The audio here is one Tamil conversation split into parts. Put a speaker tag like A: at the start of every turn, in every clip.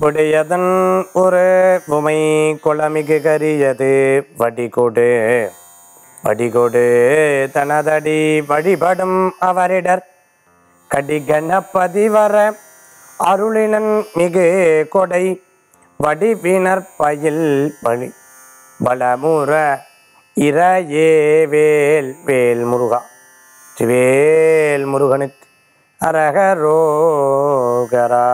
A: உடையதன் ஒரு உமை குளமிகு கரியது வடிகொடு வடிகொடு தனதடி வழிபடும் அவரிடர் கடிகணபதி வர அருளினன் மிகு கொடை வடிவினர் பயில் பலி பலமுற இறையே வேல் வேல் முருகா வேல் முருகனுக்கு அரகரோகரா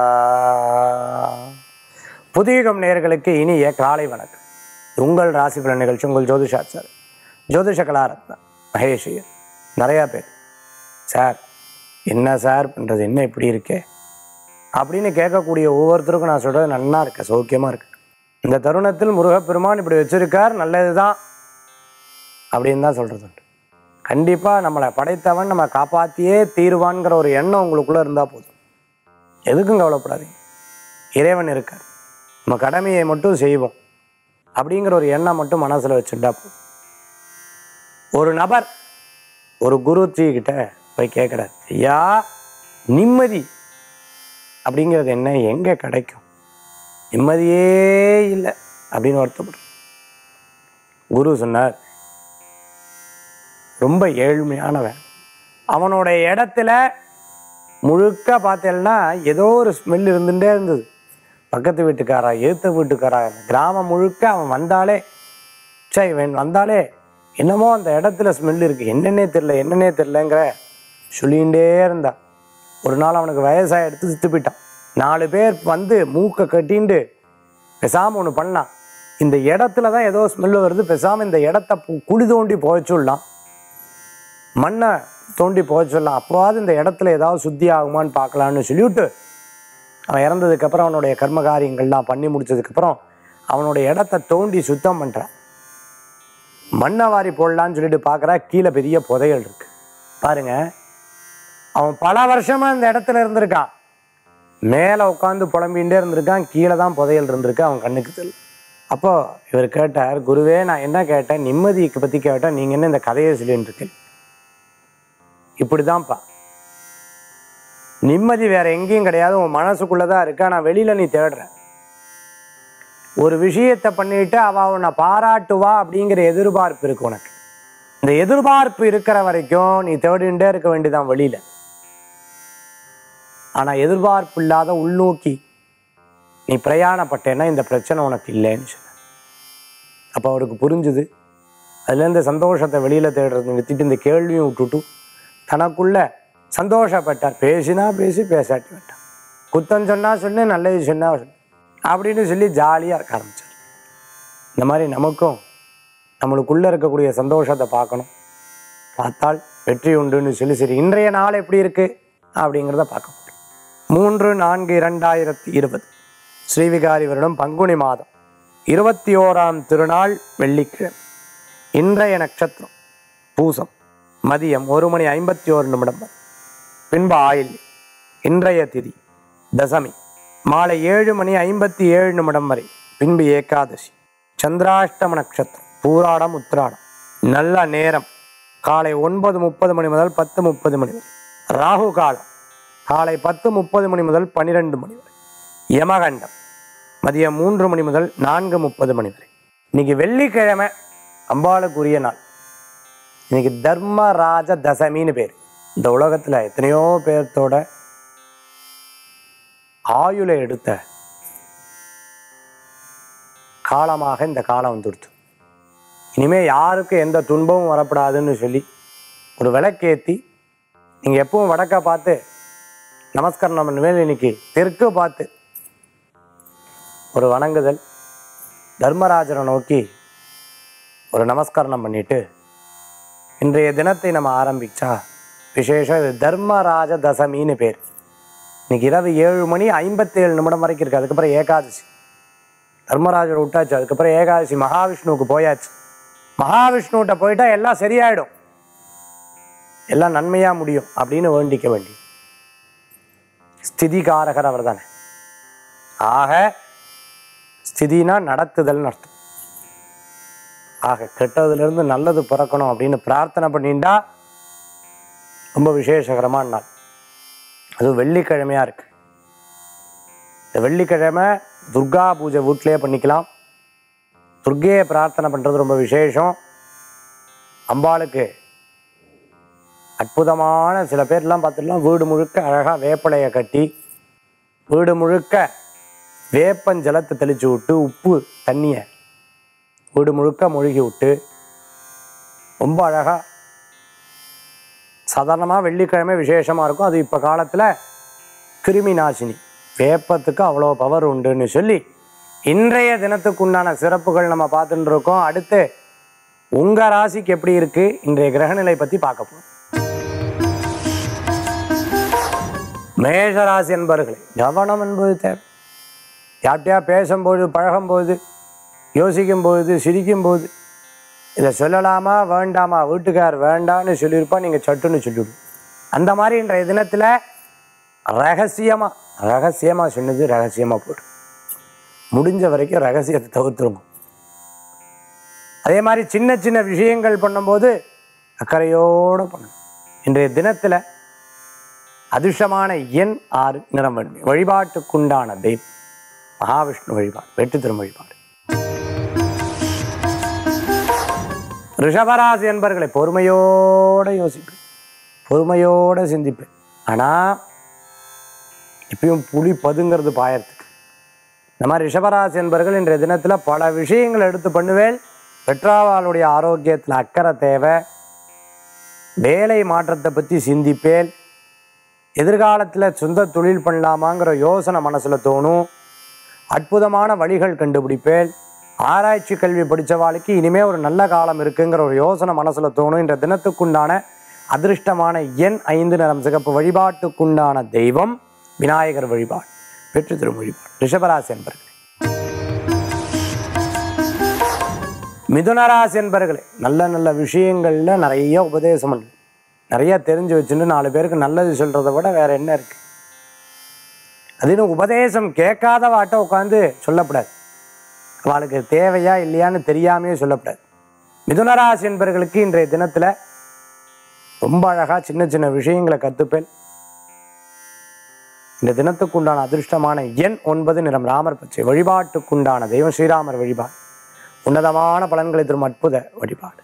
A: புதியகம் நேயர்களுக்கு இனிய காலை வணக்கம் உங்கள் ராசி பலன் நிகழ்ச்சி உங்கள் ஜோதிஷாச்சார் ஜோதிஷ கலாரத்னா மகேஷ் ஐயர் நிறையா பேர் சார் என்ன சார் பண்ணுறது என்ன இப்படி இருக்கே அப்படின்னு கேட்கக்கூடிய ஒவ்வொருத்தருக்கும் நான் சொல்கிறது நன்னா இருக்க சௌக்கியமாக இருக்கு இந்த தருணத்தில் முருகப்பெருமான் இப்படி வச்சிருக்கார் நல்லது தான் அப்படின்னு தான் சொல்கிறது உண்டு கண்டிப்பாக நம்மளை படைத்தவன் நம்ம காப்பாற்றியே தீருவான்ங்கிற ஒரு எண்ணம் உங்களுக்குள்ளே இருந்தால் போதும் எதுக்கும் கவலைப்படாதீங்க இறைவன் இருக்கார் நம்ம கடமையை மட்டும் செய்வோம் அப்படிங்கிற ஒரு எண்ணம் மட்டும் மனசில் வச்சுட்டா போதும் ஒரு நபர் ஒரு குருஜி கிட்ட போய் கேட்குறாரு ஐயா நிம்மதி அப்படிங்கிறது என்ன எங்கே கிடைக்கும் நிம்மதியே இல்லை அப்படின்னு வருத்தப்படுறோம் குரு சொன்னார் ரொம்ப ஏழ்மையானவன் அவனுடைய இடத்துல முழுக்க பார்த்தேன்னா ஏதோ ஒரு ஸ்மெல் இருந்துகிட்டே இருந்தது பக்கத்து வீட்டுக்காரா ஏத்த வீட்டுக்காரா அந்த கிராமம் முழுக்க அவன் வந்தாலே சே இவன் வந்தாலே என்னமோ அந்த இடத்துல ஸ்மெல் இருக்குது என்னன்னே தெரில என்னன்னே தெரிலங்கிற சொல்லிகிட்டே இருந்தான் ஒரு நாள் அவனுக்கு வயசாக எடுத்து செத்து போயிட்டான் நாலு பேர் வந்து மூக்கை கட்டிண்டு பேசாமல் ஒன்று பண்ணான் இந்த இடத்துல தான் ஏதோ ஸ்மெல்லு வருது பேசாமல் இந்த இடத்த பு- குழி தோண்டி புதைச்சுடலாம் மண்ணை தோண்டி புதைச்சிடலாம் அப்போவாது இந்த இடத்துல ஏதாவது சுத்தி ஆகுமான்னு பார்க்கலான்னு சொல்லிவிட்டு அவன் இறந்ததுக்கப்புறம் அவனுடைய கர்ம காரியங்கள்லாம் பண்ணி முடிச்சதுக்கப்புறம் அவனுடைய இடத்த தோண்டி சுத்தம் பண்ணுறான் மண்ணை வாரி போடலான்னு சொல்லிட்டு பார்க்குறா கீழே பெரிய புதையல் இருக்கு பாருங்க அவன் பல வருஷமா இந்த இடத்துல இருந்திருக்கான் மேலே உட்காந்து புலம்பிகிட்டே இருந்திருக்கான் கீழே தான் புதையல் இருந்திருக்கு அவன் கண்ணுக்கு தெரியல அப்போ இவர் கேட்டார் குருவே நான் என்ன கேட்டேன் நிம்மதிக்கு பற்றி கேட்டேன் நீங்கள் என்ன இந்த கதையை சொல்லிட்டு இருக்கீங்க இப்படிதான்ப்பா நிம்மதி வேற எங்கேயும் கிடையாது உன் மனசுக்குள்ளதான் இருக்கு ஆனா வெளியில நீ தேடுற ஒரு விஷயத்தை பண்ணிட்டு அவ உன்னை பாராட்டுவா அப்படிங்கிற எதிர்பார்ப்பு இருக்கு உனக்கு இந்த எதிர்பார்ப்பு இருக்கிற வரைக்கும் நீ தேடிண்டே இருக்க வேண்டியதான் வெளியில ஆனா எதிர்பார்ப்பு இல்லாத உள்நோக்கி நீ பிரயாணப்பட்டேன்னா இந்த பிரச்சனை உனக்கு இல்லைன்னு சொன்ன அப்போ அவருக்கு புரிஞ்சுது அதுலேருந்து சந்தோஷத்தை வெளியில தேடுறது நிறுத்திட்டு இந்த கேள்வியும் விட்டுட்டு தனக்குள்ள சந்தோஷப்பட்டார் பேசினா பேசி பேசாட்டி விட்டார் குத்தம் சொன்னா சொன்னு நல்லது சொன்னா சொன்னேன் அப்படின்னு சொல்லி ஜாலியாக இருக்க ஆரம்பிச்சார் இந்த மாதிரி நமக்கும் நம்மளுக்குள்ள இருக்கக்கூடிய சந்தோஷத்தை பார்க்கணும் பார்த்தால் வெற்றி உண்டுன்னு சொல்லி சரி இன்றைய நாள் எப்படி இருக்கு அப்படிங்கிறத பார்க்க போறோம் மூன்று நான்கு இரண்டாயிரத்தி இருபது ஸ்ரீவிகாரி வருடம் பங்குனி மாதம் இருபத்தி ஓராம் திருநாள் வெள்ளிக்கிழமை இன்றைய நட்சத்திரம் பூசம் மதியம் ஒரு மணி ஐம்பத்தி ஓரு நிமிடம் வரை பின்பு ஆயில் இன்றைய திதி தசமி மாலை ஏழு மணி ஐம்பத்தி ஏழு நிமிடம் வரை பின்பு ஏகாதசி சந்திராஷ்டம நட்சத்திரம் பூராடம் உத்திராடம் நல்ல நேரம் காலை ஒன்பது முப்பது மணி முதல் பத்து முப்பது மணி வரை ராகு காலம் காலை பத்து முப்பது மணி முதல் பன்னிரெண்டு மணி வரை யமகண்டம் மதியம் மூன்று மணி முதல் நான்கு முப்பது மணி வரை இன்னைக்கு வெள்ளிக்கிழமை அம்பாளுக்குரிய நாள் இன்னைக்கு தர்மராஜ தசமின்னு பேர் இந்த உலகத்துல எத்தனையோ பேர்த்தோட ஆயுளை எடுத்த காலமாக இந்த காலம் வந்துடுச்சு இனிமே யாருக்கும் எந்த துன்பமும் வரப்படாதுன்னு சொல்லி ஒரு விளக்கேத்தி நீங்க எப்பவும் வடக்க பார்த்து நமஸ்கரணம் பண்ணுவேன் இன்னைக்கு தெற்கு பார்த்து ஒரு வணங்குதல் தர்மராஜரை நோக்கி ஒரு நமஸ்கரணம் பண்ணிட்டு இன்றைய தினத்தை நம்ம ஆரம்பிச்சா விசேஷம் இது தர்மராஜ தசமின்னு பேர் இன்னைக்கு இரவு ஏழு மணி ஐம்பத்தேழு நிமிடம் வரைக்கும் இருக்கு அதுக்கப்புறம் ஏகாதசி தர்மராஜர் விட்டாச்சு அதுக்கப்புறம் ஏகாதசி மகாவிஷ்ணுவுக்கு போயாச்சு மகாவிஷ்ணுகிட்ட போயிட்டா எல்லாம் சரியாயிடும் எல்லாம் நன்மையா முடியும் அப்படின்னு வேண்டிக்க வேண்டி ஸ்திதிகாரகர் அவர் தானே ஆக ஸ்திதினா நடத்துதல்னு அர்த்தம் ஆக கெட்டதுலேருந்து நல்லது பிறக்கணும் அப்படின்னு பிரார்த்தனை பண்ணிண்டா ரொம்ப விசேஷகரமான நாள் அதுவும் வெள்ளிக்கிழமையா இருக்கு இந்த வெள்ளிக்கிழமை துர்கா பூஜை வீட்டிலேயே பண்ணிக்கலாம் துர்க்கையை பிரார்த்தனை பண்ணுறது ரொம்ப விசேஷம் அம்பாளுக்கு அற்புதமான சில பேர்லாம் பார்த்துட்டுலாம் வீடு முழுக்க அழகாக வேப்பலையை கட்டி வீடு முழுக்க வேப்பஞ்சலத்தை தெளித்து விட்டு உப்பு தண்ணியை வீடு முழுக்க மூழ்கி விட்டு ரொம்ப அழகாக சாதாரணமாக வெள்ளிக்கிழமை விசேஷமாக இருக்கும் அது இப்போ காலத்தில் கிருமி நாசினி வேப்பத்துக்கு அவ்வளோ பவர் உண்டுன்னு சொல்லி இன்றைய தினத்துக்குண்டான சிறப்புகள் நம்ம பார்த்துட்டு இருக்கோம் அடுத்து உங்கள் ராசிக்கு எப்படி இருக்குது இன்றைய கிரகநிலை பற்றி பார்க்க போகிறோம் மேஷராசி என்பவர்களே கவனம் என்பது தேவை யார்கிட்டயா பேசும்போது பழகும்போது யோசிக்கும்போது சிரிக்கும்போது இதை சொல்லலாமா வேண்டாமா வீட்டுக்கார் வேண்டான்னு சொல்லியிருப்பா நீங்கள் சட்டுன்னு சொல்லிவிடும் அந்த மாதிரி இன்றைய தினத்தில் ரகசியமாக ரகசியமாக சொன்னது ரகசியமாக போடும் முடிஞ்ச வரைக்கும் ரகசியத்தை தவிர்த்துருங்க அதே மாதிரி சின்ன சின்ன விஷயங்கள் பண்ணும்போது அக்கறையோடு பண்ணணும் இன்றைய தினத்தில் அதிர்ஷ்டமான எண் ஆறு நிறம் வெண்மை வழிபாட்டுக்குண்டான தெய்வம் மகாவிஷ்ணு வழிபாடு வெற்றி திரும் வழிபாடு ரிஷபராசி என்பர்களை பொறுமையோடு யோசிப்பேன் பொறுமையோடு சிந்திப்பேன் ஆனால் இப்பயும் புலி பதுங்கிறது பாயறதுக்கு இந்த மாதிரி ரிஷபராசி என்பர்கள் இன்றைய தினத்தில் பல விஷயங்கள் எடுத்து பண்ணுவேன் பெற்றாவாளுடைய ஆரோக்கியத்தில் அக்கறை தேவை வேலை மாற்றத்தை பற்றி சிந்திப்பேன் எதிர்காலத்தில் சொந்த தொழில் பண்ணலாமாங்கிற யோசனை மனசில் தோணும் அற்புதமான வழிகள் கண்டுபிடிப்பேன் ஆராய்ச்சி கல்வி படித்தவாளுக்கு இனிமே ஒரு நல்ல காலம் இருக்குங்கிற ஒரு யோசனை மனசில் தோணும் என்ற தினத்துக்குண்டான அதிர்ஷ்டமான எண் ஐந்து நிறம் சிகப்பு வழிபாட்டுக்குண்டான தெய்வம் விநாயகர் வழிபாடு வெற்றி திரும் வழிபாடு ரிஷபராசி என்பர்களே மிதுனராசி என்பர்களே நல்ல நல்ல விஷயங்கள்ல நிறைய உபதேசம் பண்ணு நிறைய தெரிஞ்சு வச்சுட்டு நாலு பேருக்கு நல்லது சொல்றதை விட வேற என்ன இருக்கு அதுன்னு உபதேசம் கேட்காத வாட்ட உட்காந்து சொல்லப்படாது அவளுக்கு தேவையா இல்லையான்னு தெரியாமையே சொல்லப்படாது மிதுனராசி என்பர்களுக்கு இன்றைய தினத்துல ரொம்ப அழகா சின்ன சின்ன விஷயங்களை கத்துப்பேன் இந்த தினத்துக்குண்டான அதிர்ஷ்டமான எண் ஒன்பது நிறம் ராமர் பச்சை வழிபாட்டுக்குண்டான தெய்வம் ஸ்ரீராமர் வழிபாடு உன்னதமான பலன்களை தரும் அற்புத வழிபாடு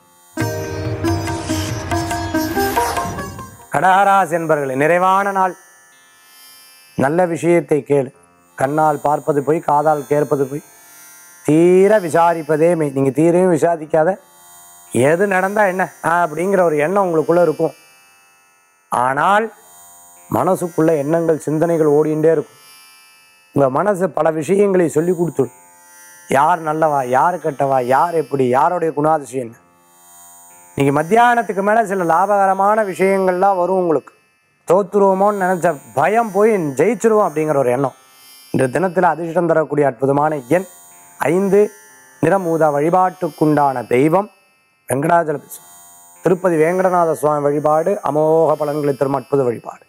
A: கடகராசி என்பர்களே நிறைவான நாள் நல்ல விஷயத்தை கேளு கண்ணால் பார்ப்பது போய் காதால் கேட்பது போய் தீர விசாரிப்பதே மெய் நீங்கள் தீரையும் விசாரிக்காத எது நடந்தா என்ன ஆ, அப்படிங்கிற ஒரு எண்ணம் உங்களுக்குள்ள இருக்கும் ஆனால் மனசுக்குள்ள எண்ணங்கள் சிந்தனைகள் ஓடிண்டே இருக்கும் உங்கள் மனசு பல விஷயங்களை சொல்லி கொடுத்துடும் யார் நல்லவா யார் கெட்டவா யார் எப்படி யாருடைய குணாதிசயம் என்ன இன்னைக்கு மத்தியானத்துக்கு மேலே சில லாபகரமான விஷயங்கள்லாம் வரும் உங்களுக்கு தோத்துருவோமோன்னு நினச்ச பயம் போய் ஜெயிச்சிருவோம் அப்படிங்கிற ஒரு எண்ணம் இந்த தினத்தில் அதிர்ஷ்டம் தரக்கூடிய அற்புதமான எண் ஐந்து நிறமூதா வழிபாட்டுக்குண்டான தெய்வம் வெங்கடாஜல சுவாமி. திருப்பதி வேங்கடநாத சுவாமி வழிபாடு அமோக பலன்களை தரும் அற்புத வழிபாடு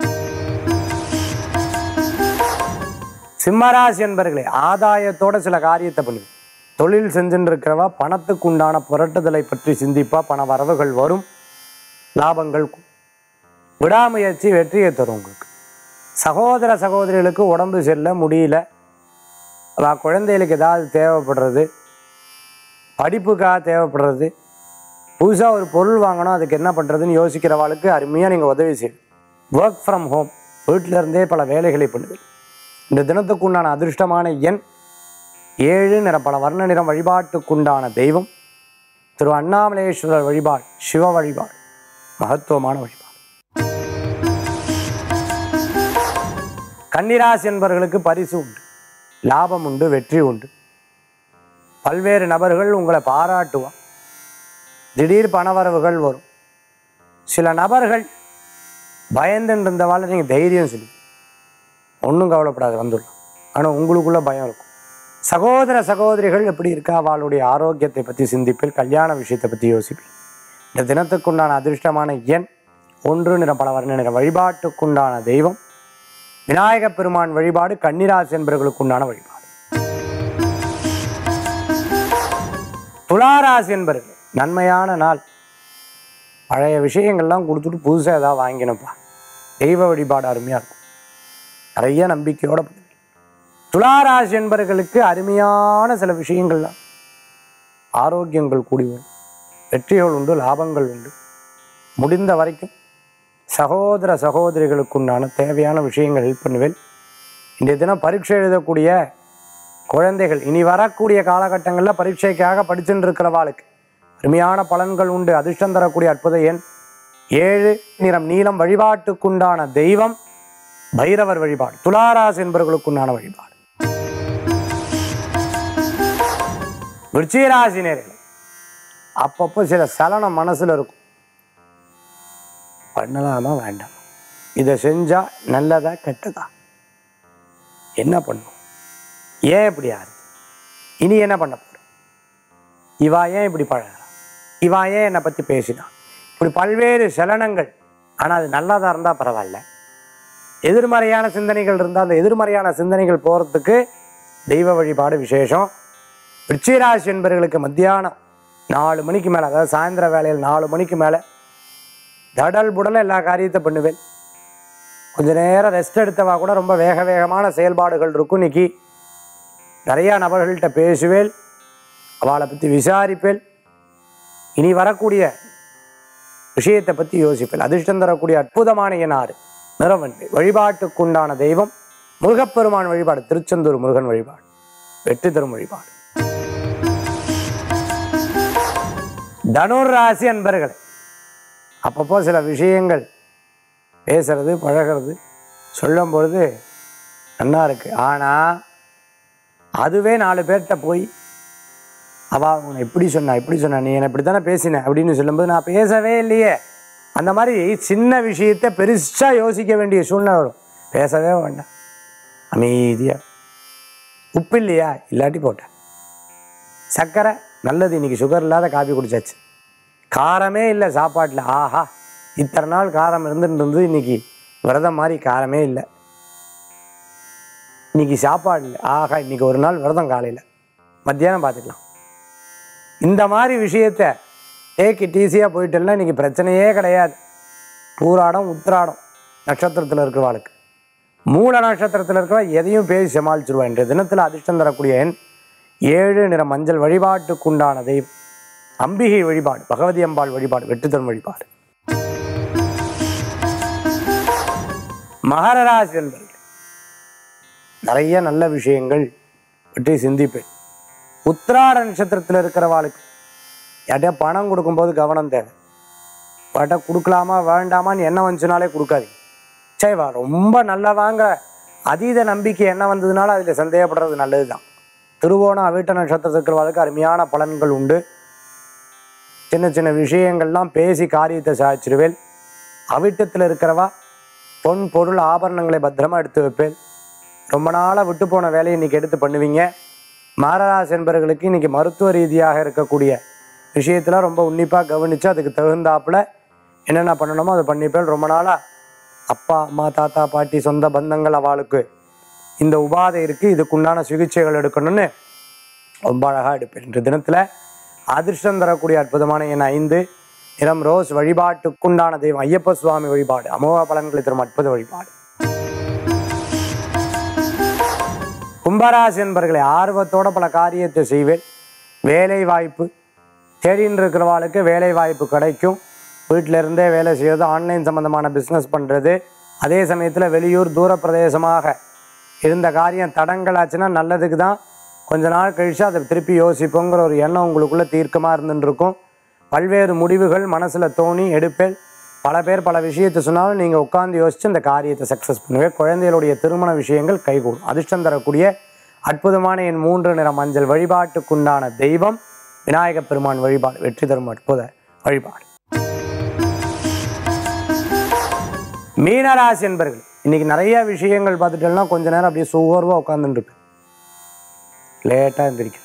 A: சிம்மராசி என்பர்களே ஆதாயத்தோட சில காரியத்தை பண்ணுங்க தொழில் செஞ்சுட்டு இருக்கிறவா பணத்துக்கு உண்டான புரட்டுதலை பற்றி சிந்திப்பா பண வரவுகள் வரும் லாபங்கள் கு- விடாமுயற்சி வெற்றியை தரும் உங்களுக்கு சகோதர சகோதரிகளுக்கு உடம்பு செல்ல முடியல அவ குழந்தைகளுக்கு ஏதாவது தேவைப்படுறது படிப்புக்காக தேவைப்படுறது புதுசாக ஒரு பொருள் வாங்கணும் அதுக்கு என்ன பண்ணுறதுன்னு யோசிக்கிறவாளுக்கு அருமையாக நீங்கள் உதவி செய்யும் ஒர்க் ஃப்ரம் ஹோம் வீட்டில இருந்தே பல வேலைகளை பண்ணுவேன் இந்த தினத்துக்குண்டான அதிர்ஷ்டமான எண் ஏழு நிற பல வர்ண நிறம் வழிபாட்டுக்குண்டான தெய்வம் திரு அண்ணாமலேஸ்வரர் வழிபாடு சிவ வழிபாடு மகத்துவமான வழிபாடு கன்னிராசி என்பவர்களுக்கு பரிசு உண்டு லாபம் உண்டு வெற்றி உண்டு பல்வேறு நபர்கள் உங்களை பாராட்டுவான் திடீர் பணவரவுகள் வரும் சில நபர்கள் பயந்துன்னு இருந்தவாள் நீங்கள் தைரியம் சொல்லி ஒன்றும் கவலைப்படாது வந்துடலாம் ஆனால் உங்களுக்குள்ள பயம் இருக்கும் சகோதர சகோதரிகள் எப்படி இருக்கா அவளுடைய ஆரோக்கியத்தை பற்றி சிந்திப்பில் கல்யாண விஷயத்தை பற்றி யோசிப்பேன் இந்த தினத்துக்குண்டான அதிர்ஷ்டமான எண் ஒன்று நிற பல வர்ண நிற வழிபாட்டுக்குண்டான தெய்வம் விநாயகப் பெருமான் வழிபாடு கன்னிராசி என்பவர்களுக்குண்டான வழிபாடு துளாராசி என்பர்கள் நன்மையான நாள் பழைய விஷயங்கள்லாம் கொடுத்துட்டு புதுசாக ஏதாவது வாங்கினப்பா தெய்வ வழிபாடு அருமையாக இருக்கும் நிறைய நம்பிக்கையோட பண்ணுவேன் துளாராசி என்பவர்களுக்கு அருமையான சில விஷயங்கள்லாம் ஆரோக்கியங்கள் கூடி வரும் வெற்றிகள் உண்டு லாபங்கள் உண்டு முடிந்த வரைக்கும் சகோதர சகோதரிகளுக்குண்டான தேவையான விஷயங்கள் ஹெல்ப் பண்ணுவேன் இன்றைய தினம் பரீட்சை எழுதக்கூடிய குழந்தைகள் இனி வரக்கூடிய காலகட்டங்களில் பரீட்சைக்காக படிச்சுட்டு இருக்கிறவாளுக்கு அருமையான பலன்கள் உண்டு அதிர்ஷ்டம் தரக்கூடிய அற்புத எண் ஏழு நிறம் நீலம் வழிபாட்டுக்குண்டான தெய்வம் பைரவர் வழிபாடு துளாராசி என்பவர்களுக்குண்டான வழிபாடு விருச்சிகராசி நேர்களே அப்பப்போ சில சலனம் மனசுல இருக்கும் பண்ணலாமா வேண்டாம் இதை செஞ்சா நல்லதா கெட்டதா என்ன பண்ணும் ஏன் இப்படி ஆகுது இனி என்ன பண்ண போற இவா ஏன் இப்படி பழகிறா இவா ஏன் என்னை பத்தி பேசினா இப்படி பல்வேறு சலனங்கள் ஆனா அது நல்லதா இருந்தா பரவாயில்ல எதிர்மறையான சிந்தனைகள் இருந்தால் அந்த எதிர்மறையான சிந்தனைகள் போகிறதுக்கு தெய்வ வழிபாடு விசேஷம் விருச்சிகராசி என்பவர்களுக்கு மத்தியானம் நாலு மணிக்கு மேலே அதாவது சாயந்தர வேலையில் நாலு மணிக்கு மேலே தடல் புடல எல்லா காரியத்தை பண்ணுவேன் கொஞ்ச நேரம் ரெஸ்ட் எடுத்தவா கூட ரொம்ப வேக வேகமான செயல்பாடுகள் இருக்கும் இன்னைக்கு நிறையா நபர்கள்ட்ட பேசுவேன் அவளை பற்றி விசாரிப்பேன் இனி வரக்கூடிய விஷயத்தை பற்றி யோசிப்பேன் அதிர்ஷ்டம் தரக்கூடிய அற்புதமான எனாறு நிறவன்பை வழிபாட்டுக்குண்டான தெய்வம் முருகப்பெருமான் வழிபாடு திருச்செந்தூர் முருகன் வழிபாடு வெற்றி தரும் வழிபாடு தனுர் ராசி அன்பர்களே அப்பப்போ சில விஷயங்கள் பேசுறது பழகிறது சொல்லும் பொழுது நல்லா இருக்கு ஆனால் அதுவே நாலு பேர்கிட்ட போய் அவா உன்னை இப்படி சொன்னா இப்படி சொன்னா நீ என்னை இப்படி தானே பேசின அப்படின்னு சொல்லும்போது நான் பேசவே இல்லையே அந்த மாதிரி சின்ன விஷயத்தை பெருசாக யோசிக்க வேண்டிய சூழ்நிலை வரும் பேசவே வேண்டாம் அமைதியாக உப்பு இல்லையா இல்லாட்டி போட்டேன் சர்க்கரை நல்லது இன்னைக்கு சுகர் இல்லாத காபி குடிச்சாச்சு காரமே இல்லை சாப்பாட்டில் ஆஹா இத்தனை நாள் காரம் இருந்துட்டு இருந்து இன்னைக்கு விரதம் மாதிரி காரமே இல்லை இன்னைக்கு சாப்பாடு இல்லை ஆஹா இன்னைக்கு ஒரு நாள் விரதம் காலையில் மத்தியானம் பார்த்துக்கலாம் இந்த மாதிரி விஷயத்த டேக் இட் ஈஸியாக போயிட்டுலாம் இன்னைக்கு பிரச்சனையே கிடையாது பூராடம் உத்திராடம் நட்சத்திரத்தில் இருக்கிறவாளுக்கு மூல நட்சத்திரத்தில் இருக்கிற எதையும் பேசி சமாளிச்சிருவா இன்றைய தினத்தில் அதிர்ஷ்டம் தரக்கூடிய எண் ஏழு நிற மஞ்சள் வழிபாட்டுக்குண்டான தெய்வம் அம்பிகை வழிபாடு பகவதி அம்பாள் வழிபாடு வெற்றித்தன் வழிபாடு மகர ராசி என்பர்கள் நிறைய நல்ல விஷயங்கள் பற்றி சிந்திப்பேன் உத்திராட நட்சத்திரத்தில் இருக்கிறவாளுக்கு யார்கிட்டயா பணம் கொடுக்கும்போது கவனம் தேவை யார்கிட்ட கொடுக்கலாமா வேண்டாமான்னு என்ன வந்துச்சுனாலே கொடுக்காதீங்க சரி வா ரொம்ப நல்லா வாங்க அதீத நம்பிக்கை என்ன வந்ததுனால அதில் சந்தேகப்படுறது நல்லது தான் திருவோணம் அவிட்ட நட்சத்திரத்தில் இருக்கிறவாளுக்கு அருமையான பலன்கள் உண்டு சின்ன சின்ன விஷயங்கள்லாம் பேசி காரியத்தை சாதிச்சிருவேன் அவிட்டத்தில் இருக்கிறவா பொன் பொருள் ஆபரணங்களை பத்திரமா எடுத்து வைப்பேன் ரொம்ப நாளாக விட்டு போன வேலையை இன்னைக்கு எடுத்து பண்ணுவீங்க மாரராசி என்பவர்களுக்கு இன்னைக்கு மருத்துவ ரீதியாக இருக்கக்கூடிய விஷயத்தில் ரொம்ப உன்னிப்பாக கவனித்து அதுக்கு தகுந்தாப்புல என்னென்ன பண்ணணுமோ அதை பண்ணிப்பேன் ரொம்ப நாளாக அப்பா அம்மா தாத்தா பாட்டி சொந்த பந்தங்கள் அவளுக்கு இந்த உபாதை இருக்குது இதுக்குண்டான சிகிச்சைகள் எடுக்கணும்னு ரொம்ப அழகாக எடுப்பேன் இன்று தினத்தில் அதிர்ஷ்டம் தரக்கூடிய அற்புதமான எண் ஐந்து நிறம் ரோஸ் வழிபாட்டுக்குண்டான தெய்வம் ஐயப்ப சுவாமி வழிபாடு அமோக பலன்களை தரும் அற்புத வழிபாடு கும்பராசி என்பர்களை ஆர்வத்தோட பல காரியத்தை செய்வேன் வேலை வாய்ப்பு தேடின்னு இருக்கிறவாளுக்கு வேலை வாய்ப்பு கிடைக்கும் வீட்டில இருந்தே வேலை செய்கிறது ஆன்லைன் சம்மந்தமான பிஸ்னஸ் பண்ணுறது அதே சமயத்தில் வெளியூர் தூர பிரதேசமாக இருந்த காரியம் தடங்களாச்சுன்னா நல்லதுக்கு தான் கொஞ்ச நாள் கழிச்சு அதை திருப்பி யோசிப்போங்கிற ஒரு எண்ணம் உங்களுக்குள்ளே தீர்க்கமாக இருந்துட்டு இருக்கும் பல்வேறு முடிவுகள் மனசில் தோணி எடுப்பேன் பல பேர் பல விஷயத்தை சொன்னாலும் நீங்கள் உட்காந்து யோசித்து இந்த காரியத்தை சக்ஸஸ் பண்ணுவேன் குழந்தைகளுடைய திருமண விஷயங்கள் கைகூடும் அதிர்ஷ்டம் தரக்கூடிய அற்புதமான என் மூன்று நிற மஞ்சள் வழிபாட்டுக்குண்டான தெய்வம் விநாயகப் பெருமான் வழிபாடு வெற்றி தரும் அற்புத வழிபாடு மீனராசி என்பர்கள் இன்னைக்கு நிறைய விஷயங்கள் பார்த்துட்டோம்னா கொஞ்ச நேரம் அப்படியே சோர்வாக உட்காந்துட்டு இருப்பேன் லேட்டாக எந்திரிக்கிறது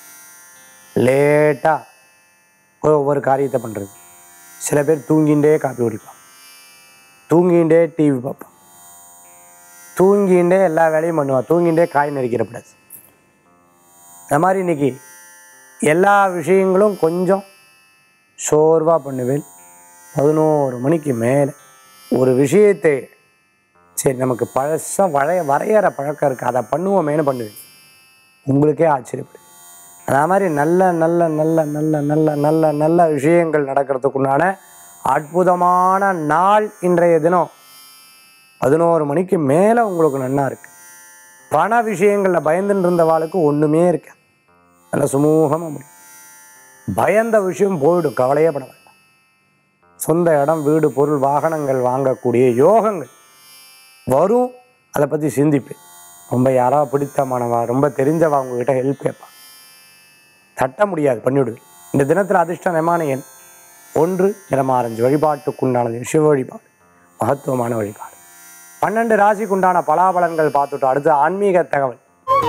A: லேட்டாக ஒவ்வொரு காரியத்தை பண்ணுறது சில பேர் தூங்கிண்டே காப்பி குடிப்பான் தூங்கிண்டே டிவி பார்ப்பான் தூங்கிண்டே எல்லா வேலையும் பண்ணுவான் தூங்கிண்டே காய் நறுக்கிறப்படாது இந்த மாதிரி இன்னைக்கு எல்லா விஷயங்களும் கொஞ்சம் சோர்வாக பண்ணுவேன் பதினோரு மணிக்கு மேலே ஒரு விஷயத்தை சரி நமக்கு பழசா வளைய வரையற பழக்கம் இருக்குது அதை பண்ணுவோமேனு பண்ணுவீங்க உங்களுக்கே ஆச்சரியப்படும் அதே மாதிரி நல்ல நல்ல நல்ல நல்ல நல்ல நல்ல நல்ல விஷயங்கள் நடக்கிறதுக்குண்டான அற்புதமான நாள் இன்றைய தினம் பதினோரு மணிக்கு மேலே உங்களுக்கு நன்னா இருக்கு பண விஷயங்களில் பயந்துட்டு இருந்தவாளுக்கு ஒன்றுமே இருக்கு நல்ல சுமூகமாக முடியும் பயந்த விஷயம் போயிடும் கவலையே பட வேண்டாம் சொந்த இடம் வீடு பொருள் வாகனங்கள் வாங்கக்கூடிய யோகங்கள் வரும் அதை பற்றி சிந்திப்பேன் ரொம்ப யாரா பிடித்தமானவா ரொம்ப தெரிஞ்சவா உங்ககிட்ட ஹெல்ப் கேட்பா தட்ட முடியாது பண்ணிவிடுது இந்த தினத்தில் அதிர்ஷ்டமான எண் ஒன்று நிறமாரஞ்சு வழிபாட்டுக்குண்டானது சிவ வழிபாடு மகத்துவமான வழிபாடு பன்னெண்டு ராசிக்குண்டான பலாபலன்கள் பார்த்துட்டோம் அடுத்து ஆன்மீக தகவல்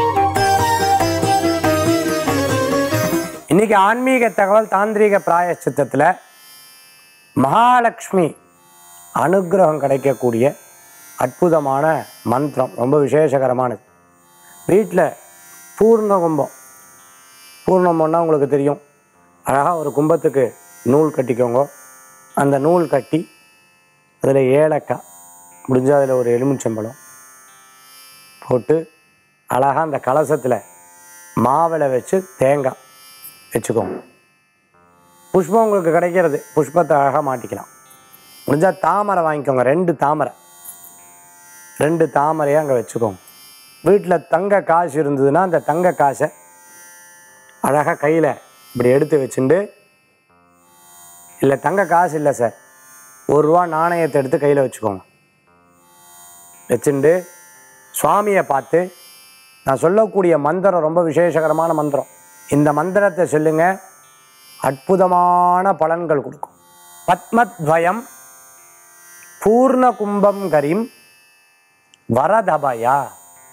A: இன்னைக்கு ஆன்மீக தகவல் தாந்திரீக பிராயச்சித்தத்தில் மகாலட்சுமி அனுக்கிரகம் கிடைக்கக்கூடிய அற்புதமான மந்திரம் ரொம்ப விசேஷகரமானது வீட்டில் பூர்ண கும்பம் பூர்ணம்னா உங்களுக்கு தெரியும் அழகாக ஒரு கும்பத்துக்கு நூல் கட்டிக்கோங்க அந்த நூல் கட்டி அதில் ஏலக்காய் முடிஞ்சால் அதில் ஒரு எலுமிச்சம்பழம் போட்டு அழகாக அந்த கலசத்தில் மாவில் வச்சு தேங்காய் வச்சுக்கோங்க புஷ்பம் உங்களுக்கு கிடைக்கிறது புஷ்பத்தை அழகாக மாட்டிக்கலாம் முடிஞ்சால் தாமரை வாங்கிக்கோங்க ரெண்டு தாமரை ரெண்டு தாமரையை அங்கே வச்சுக்கோங்க வீட்டில் தங்க காசு இருந்ததுன்னா அந்த தங்க காசை அழகாக கையில் இப்படி எடுத்து வச்சுண்டு இல்லை தங்க காசு இல்லை சார் ஒரு ரூபா நாணயத்தை எடுத்து கையில் வச்சுக்கோங்க வச்சுண்டு சுவாமியை பார்த்து நான் சொல்லக்கூடிய மந்திரம் ரொம்ப விசேஷகரமான மந்திரம் இந்த மந்திரத்தை சொல்லுங்க அற்புதமான பலன்கள் கொடுக்கும் பத்மத்வயம் பூர்ண கும்பம் கரிம் வரதபயா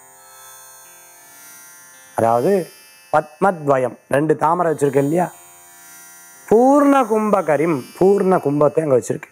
A: அதாவது பத்மத்வயம் ரெண்டு தாமரை வச்சிருக்க இல்லையா பூர்ண கும்பகரிம் பூர்ண கும்பத்தை அங்கே வச்சிருக்க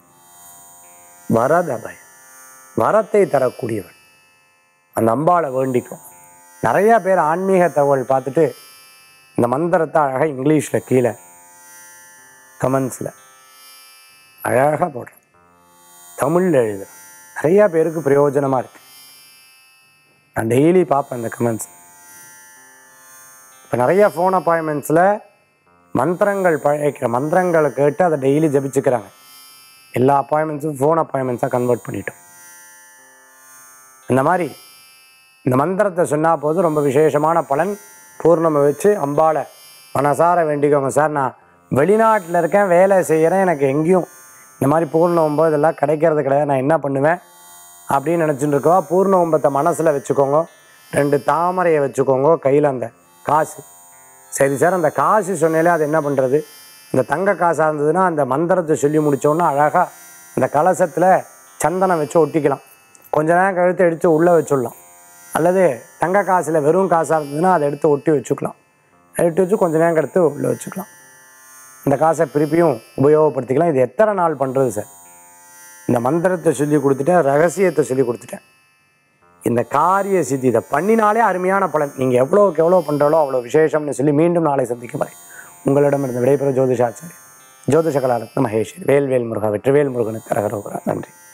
A: வரதபயம் வரத்தை தரக்கூடியவன் அந்த அம்பாளை வேண்டிக்கும் நிறைய பேர் ஆன்மீக தகவல் பார்த்துட்டு இந்த மந்திரத்தை அழகாக இங்கிலீஷில் கீழே கமெண்ட்ஸில் அழகாக போடுறோம் தமிழில் எழுதுறேன் நிறையா பேருக்கு பிரயோஜனமாக இருக்கு நான் டெய்லி பார்ப்பேன் இந்த கமெண்ட்ஸ் இப்போ நிறைய ஃபோன் அப்பாயின்மெண்ட்ஸில் மந்திரங்கள் பழைக்கிற மந்திரங்களை கேட்டு அதை டெய்லி ஜபிச்சுக்கிறாங்க எல்லா அப்பாயின்மெண்ட்ஸும் ஃபோன் அப்பாயின்மெண்ட்ஸாக கன்வெர்ட் பண்ணிட்டோம் இந்த மாதிரி இந்த மந்திரத்தை சொன்னால் போது ரொம்ப விசேஷமான பலன் பூர்ணமை வச்சு அம்பாளை மனசார வேண்டிக்கோங்க சார் நான் வெளிநாட்டில் இருக்கேன் வேலை செய்கிறேன் எனக்கு எங்கேயும் இந்த மாதிரி பூர்ண ஒம்பது இதெல்லாம் கிடைக்கிறது கிடையாது நான் என்ன பண்ணுவேன் அப்படின்னு நினச்சிட்டு இருக்கோம் பூர்ண ஒம்பத்தை மனசில் வச்சுக்கோங்க ரெண்டு தாமரையை வச்சுக்கோங்க கையில் அந்த காசு சரி சார் அந்த காசு சொன்னாலே அது என்ன பண்ணுறது இந்த தங்க காசாக இருந்ததுன்னா அந்த மந்திரத்தை சொல்லி முடித்தோன்னா அழகாக அந்த கலசத்தில் சந்தனம் வச்சு ஒட்டிக்கலாம் கொஞ்ச நேரம் கழுத்து எடுத்து உள்ளே வச்சுடலாம் அல்லது தங்க காசில் வெறும் காசாக இருந்ததுன்னா அதை எடுத்து ஒட்டி வச்சுக்கலாம் எடுத்து வச்சு கொஞ்ச நேரம் எடுத்து உள்ளே வச்சுக்கலாம் இந்த காசை திருப்பியும் உபயோகப்படுத்திக்கலாம் இது எத்தனை நாள் பண்ணுறது சார் இந்த மந்திரத்தை சொல்லி கொடுத்துட்டேன் ரகசியத்தை சொல்லி கொடுத்துட்டேன் இந்த காரிய சித்தி இதை பண்ணினாலே அருமையான பலன் நீங்கள் எவ்வளோக்கு எவ்வளோ பண்ணுறாலோ அவ்வளோ விசேஷம்னு சொல்லி மீண்டும் நாளை சந்திக்க வரேன் உங்களிடமிருந்து விடைபெறும் ஜோதிஷாச்சாரி ஜோதிஷ கலாரத்ன மகேஷ் வேல்வேல் முருகா வெற்றிவேல் முருகனுக்கு அரகரோகரா நன்றி